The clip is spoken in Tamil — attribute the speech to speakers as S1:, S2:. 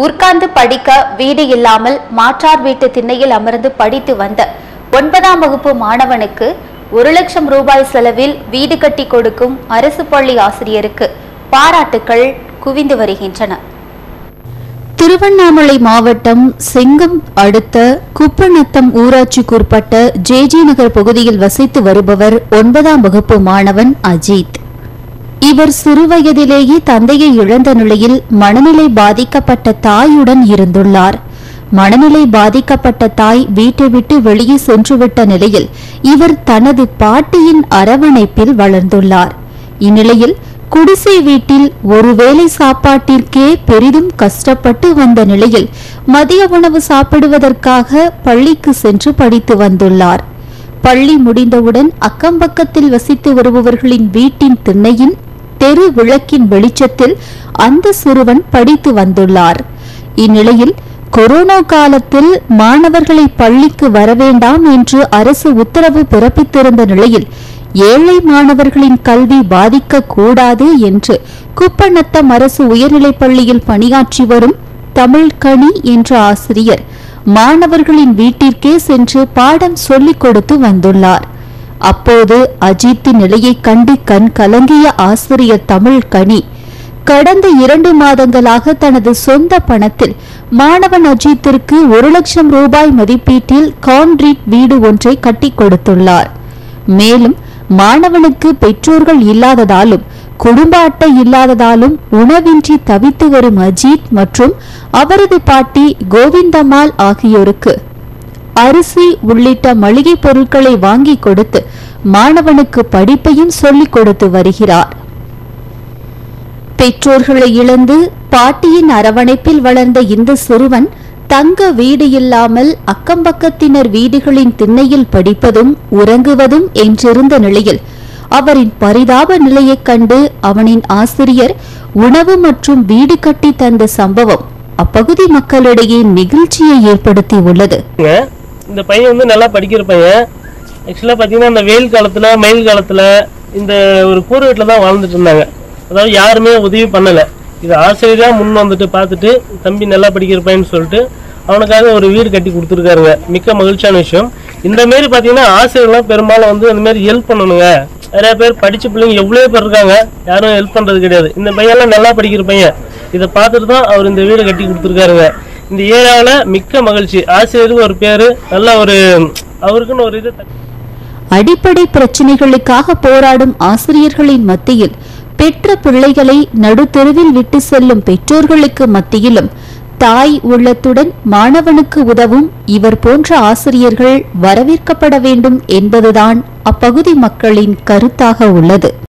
S1: உட்கார்ந்து படிக்க வீடு இல்லாமல் மாற்றார் வீட்டு திண்ணையில் அமர்ந்து படித்து வந்த ஒன்பதாம் வகுப்பு மாணவனுக்கு ஒரு லட்சம் ரூபாய் செலவில் வீடு கட்டி கொடுக்கும் அரசு பள்ளி ஆசிரியருக்கு பாராட்டுக்கள் குவிந்து வருகின்றன திருவண்ணாமலை மாவட்டம் செங்கம் அடுத்த குப்பநத்தம் ஊராட்சிக்குட்பட்ட ஜேஜி நகர் பகுதியில் வசித்து வருபவர் ஒன்பதாம் வகுப்பு மாணவன் அஜித் இவர் சிறுவயதிலேயே தந்தையை இழந்த நிலையில் மனநிலை பாதிக்கப்பட்ட தாயுடன் இருந்துள்ளார் மனநிலை பாதிக்கப்பட்ட தாய் வீட்டை விட்டு வெளியே சென்றுவிட்ட நிலையில் இவர் தனது பாட்டியின் அரவணைப்பில் வளர்ந்துள்ளார் இந்நிலையில் குடிசை வீட்டில் ஒருவேளை சாப்பாட்டிற்கே பெரிதும் கஷ்டப்பட்டு வந்த நிலையில் மதிய உணவு சாப்பிடுவதற்காக பள்ளிக்கு சென்று படித்து வந்துள்ளார் பள்ளி முடிந்தவுடன் அக்கம்பக்கத்தில் வசித்து வருபவர்களின் வீட்டின் திண்ணையின் தெரு விளக்கின் வெளிச்சத்தில் அந்த சிறுவன் படித்து வந்துள்ளார் இந்நிலையில் கொரோனா காலத்தில் மாணவர்களை பள்ளிக்கு வரவேண்டாம் என்று அரசு உத்தரவு பிறப்பித்திருந்த நிலையில் ஏழை மாணவர்களின் கல்வி பாதிக்க கூடாது என்று குப்பநத்தம் அரசு உயர்நிலைப் பள்ளியில் பணியாற்றி வரும் தமிழ்கனி என்ற ஆசிரியர் மாணவர்களின் வீட்டிற்கே சென்று பாடம் சொல்லிக் கொடுத்து வந்துள்ளார் அப்போது அஜித்தின் நிலையைக் கண்டு கண் கலங்கிய ஆசிரியர் தமிழ்கனி கடந்த இரண்டு மாதங்களாக தனது சொந்த பணத்தில் மாணவன் அஜித்திற்கு ஒரு லட்சம் ரூபாய் மதிப்பீட்டில் கான்கிரீட் வீடு ஒன்றை கட்டிக் கொடுத்துள்ளார் மேலும் மாணவனுக்கு பெற்றோர்கள் இல்லாததாலும் குடும்ப அட்டை இல்லாததாலும் உணவின்றி தவித்து வரும் அஜித் மற்றும் அவரது பாட்டி கோவிந்தம்மாள் ஆகியோருக்கு அரிசி உள்ளிட்ட மளிகை பொருட்களை வாங்கி கொடுத்து மாணவனுக்கு படிப்பையும் சொல்லிக் கொடுத்து வருகிறார் பெற்றோர்களை இழந்து பாட்டியின் அரவணைப்பில் வளர்ந்த இந்த சிறுவன் தங்க வீடு இல்லாமல் அக்கம்பக்கத்தினர் வீடுகளின் திண்ணையில் படிப்பதும் உறங்குவதும் என்றிருந்த நிலையில் அவரின் பரிதாப நிலையைக் கண்டு அவனின் ஆசிரியர் உணவு மற்றும் வீடு கட்டி தந்த சம்பவம் அப்பகுதி மக்களிடையே நெகிழ்ச்சியை ஏற்படுத்தி உள்ளது
S2: ங்க. இந்த பையன் வந்து நல்லா படிக்கிற பையன் ஆக்சுவலாக பார்த்தீங்கன்னா இந்த வெயில் காலத்தில் மயில் காலத்தில் இந்த ஒரு கூரை வீட்டில் தான் வாழ்ந்துட்டு இருந்தாங்க அதாவது யாருமே உதவி பண்ணலை இது ஆசிரியராக முன் வந்துட்டு பார்த்துட்டு தம்பி நல்லா படிக்கிற பையன்னு சொல்லிட்டு அவனுக்காக ஒரு வீடு கட்டி கொடுத்துருக்காருங்க மிக்க மகிழ்ச்சியான விஷயம் இந்த மாரி பார்த்தீங்கன்னா ஆசிரியர்லாம் பெரும்பாலும் வந்து இந்த மாதிரி ஹெல்ப் பண்ணணுங்க நிறைய பேர் படிச்ச பிள்ளைங்க எவ்வளோ பேர் இருக்காங்க யாரும் ஹெல்ப் பண்ணுறது கிடையாது இந்த பையன்லாம் நல்லா படிக்கிற பையன் இதை பார்த்துட்டு தான் அவர் இந்த வீடு கட்டி கொடுத்துருக்காருங்க இந்த ஏரியாவில் மிக்க மகிழ்ச்சி ஆசிரியருக்கு ஒரு பேர் நல்ல ஒரு அவருக்குன்னு ஒரு இது தனி-
S1: அடிப்படை பிரச்சினைகளுக்காக போராடும் ஆசிரியர்களின் மத்தியில் பெற்ற பிள்ளைகளை நடுத்தெருவில் விட்டு செல்லும் பெற்றோர்களுக்கு மத்தியிலும் தாய் உள்ளத்துடன் மாணவனுக்கு உதவும் இவர் போன்ற ஆசிரியர்கள் வரவேற்கப்பட வேண்டும் என்பதுதான் அப்பகுதி மக்களின் கருத்தாக உள்ளது